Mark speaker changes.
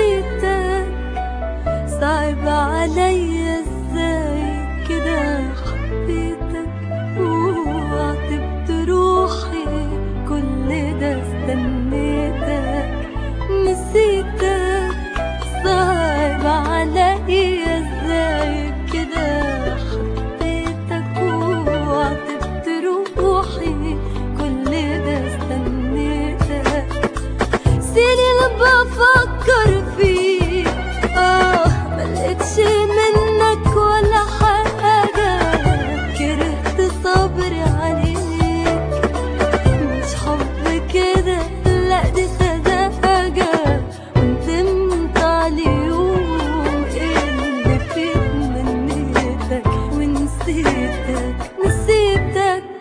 Speaker 1: نسيتك صعب عليا ازاي كده حبيتك وعتبت روحي كل ده استنيتك نسيتك صعب عليا ازاي كده حبيتك وعتبت روحي كل ده استنيتك سنين بفكر فيك اه ملقتش منك ولا حاجة كرهت صبري عليك مش حب كده لا دي سذاجة وندمت على يوم اللي فيه منيتك ونسيتك نسيتك